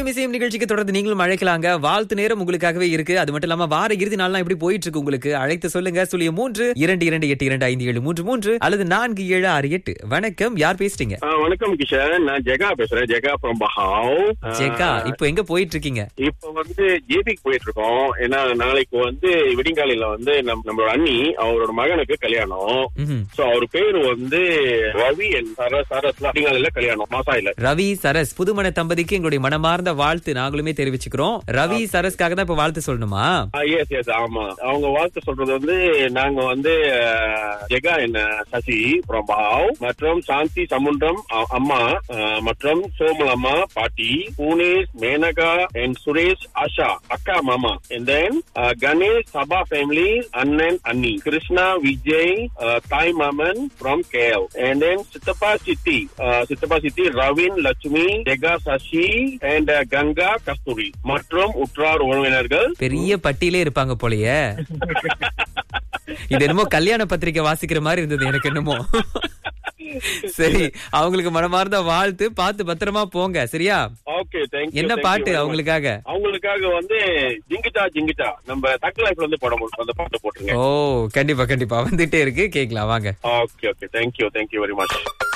திரையும் இசையும் நிகழ்ச்சிக்கு தொடர்ந்து நீங்களும் அழைக்கலாங்க வாழ்த்து நேரம் உங்களுக்காகவே இருக்கு அது மட்டும் இல்லாம வார இறுதி நாள்லாம் எப்படி போயிட்டு இருக்கு உங்களுக்கு அழைத்து சொல்லுங்க சுழிய மூன்று இரண்டு இரண்டு எட்டு இரண்டு ஐந்து ஏழு மூன்று மூன்று அல்லது நான்கு ஏழு ஆறு எட்டு வணக்கம் யார் பேசுறீங்க ஆ, வணக்கம் கிஷன் நான் ஜெகா பேசுறேன் ஜெகா ஃப்ரம் பஹாவ் ஆ, ஜெகா இப்போ எங்க போயிட்டு இருக்கீங்க இப்ப வந்து ஜேபிக்கு போயிட்டு இருக்கோம் ஏன்னா நாளைக்கு வந்து விடிங்காலையில வந்து நம் நம்மளோட அண்ணி அவரோட மகனுக்கு கல்யாணம் ம்ஹும். சோ அவர் பேரு வந்து ரவி அண்ட் சர சரஸ்ல விடிங்காலையில கல்யாணம் மாசாயில ரவி சரஸ் புதுமண தம்பதிக்கு எங்களுடைய மனமார்ந்த வாழ்த்து நாங்களுமே தெரிவிச்சுக்கிறோம் ரவி சரஸ்க்காக தான் இப்ப வாழ்த்து சொல்லணுமா எஸ் எஸ் ஆமா அவங்க வாழ்த்து சொல்றது வந்து நாங்க வந்து அஹ், ஜெகா என்ன சசி ஃப்ரம் பஹாவ் மற்றும் சாந்தி சமுண்டம் அ- அம்மா அஹ், மற்றும் சோமல் அம்மா பாட்டி பூனேஷ் மேனகா அண்ட் சுரேஷ் ஆஷா அக்கா மாமா and then Ganesh Saba family அண்ணன் அண்ணி கிருஷ்ணா விஜய் அஹ், தாய் மாமன் ஃப்ரம் கேஎல் அண்ட் தென் சித்தப்பா சித்தி அஹ், சித்தப்பா சித்தி ரவின் லட்சுமி ஜெகா சசி அண்ட் கங்கா கஸ்தூரி மற்றும் உற்றார் உறவினர்கள் பெரிய பட்டியலே இருப்பாங்க போலயே இது என்னமோ கல்யாண பத்திரிக்கை வாசிக்கிற மாதிரி இருந்தது எனக்கு என்னமோ சரி அவங்களுக்கு மனமார்ந்த வாழ்த்து பார்த்து பத்திரமா போங்க சரியா ஓகே தேங்க் என்ன பாட்டு அவங்களுக்காக அவங்களுக்காக வந்து ஜிங்கிட்டா ஜிங்கிட்டா நம்ம தக் லைஃப்ல இருந்து போட முடியும் அந்த பாட்டு போட்டுருங்க ஓ கண்டிப்பா கண்டிப்பா வந்துட்டே இருக்கு கேக்கலாம் வாங்க okay okay thank you thank you very much